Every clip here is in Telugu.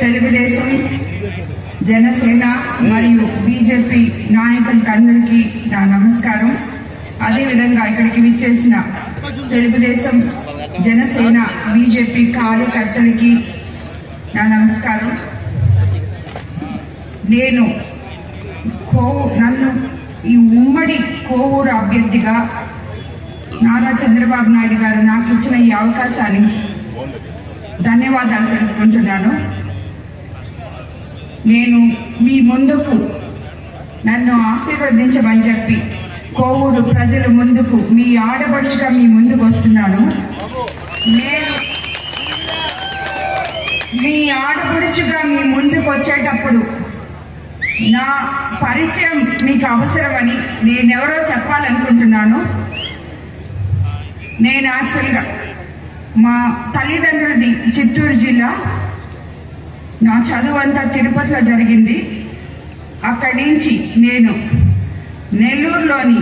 తెలుగుదేశం జనసేన మరియు బీజేపీ నాయకులకి అందరికీ నా నమస్కారం అదేవిధంగా ఇక్కడికి విచ్చేసిన తెలుగుదేశం జనసేన బీజేపీ కార్యకర్తలకి నా నమస్కారం నేను కోవు నన్ను ఈ ఉమ్మడి కోవూరు అభ్యర్థిగా నారా చంద్రబాబు నాయుడు గారు నాకు ఇచ్చిన ఈ అవకాశాన్ని ధన్యవాదాలు తెలుపుకుంటున్నాను నేను మీ ముందుకు నన్ను ఆశీర్వదించమని చెప్పి కోవూరు ప్రజల ముందుకు మీ ఆడపడుచుగా మీ ముందుకు వస్తున్నాను నేను మీ ఆడపడుచుగా మీ ముందుకు వచ్చేటప్పుడు నా పరిచయం మీకు అవసరమని నేనెవరో చెప్పాలనుకుంటున్నాను నేను యాక్చువల్గా మా తల్లిదండ్రులది చిత్తూరు జిల్లా నా చదువు అంతా తిరుపతిలో జరిగింది అక్కడి నుంచి నేను నెల్లూరులోని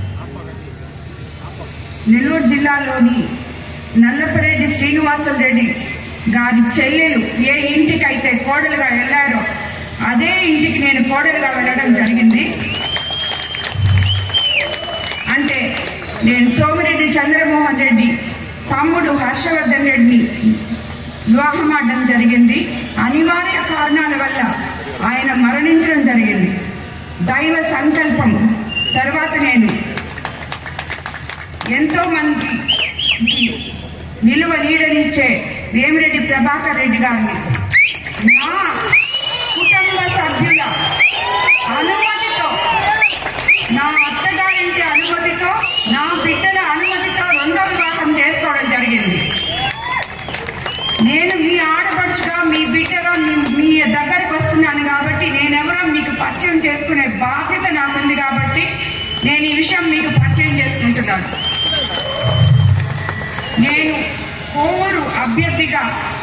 నెల్లూరు జిల్లాలోని నల్లపరెడ్డి శ్రీనివాసులు రెడ్డి గారి చెల్లెలు ఏ ఇంటికి అయితే కోడలుగా వెళ్ళారో అదే ఇంటికి నేను కోడలుగా వెళ్ళడం జరిగింది అంటే నేను సోమిరెడ్డి చంద్రమోహన్ రెడ్డి తమ్ముడు హర్షవర్ధన్ రెడ్డిని వివాహం ఆడడం జరిగింది అనివార్య కారణాల వల్ల ఆయన మరణించడం జరిగింది దైవ సంకల్పం తర్వాత నేను ఎంతో మందికి నిలువ నీడనిచ్చే వేమిరెడ్డి ప్రభాకర్ రెడ్డి గారిని నా కుటుంబ సభ్యుల అనుమతితో నా అత్తగారింటి అనుమతితో నా బిడ్డల అనుమతితో రెండో వివాహం చేసుకోవడం జరిగింది నేను మీ ఆడపడుచుగా మీ బిడ్డగా మీ మీ దగ్గరకు వస్తున్నాను కాబట్టి నేనెవరో మీకు పరిచయం చేసుకునే బాధ్యత నాకుంది కాబట్టి నేను ఈ విషయం మీకు పరిచయం చేసుకుంటున్నాను నేను కోవూరు అభ్యర్థిగా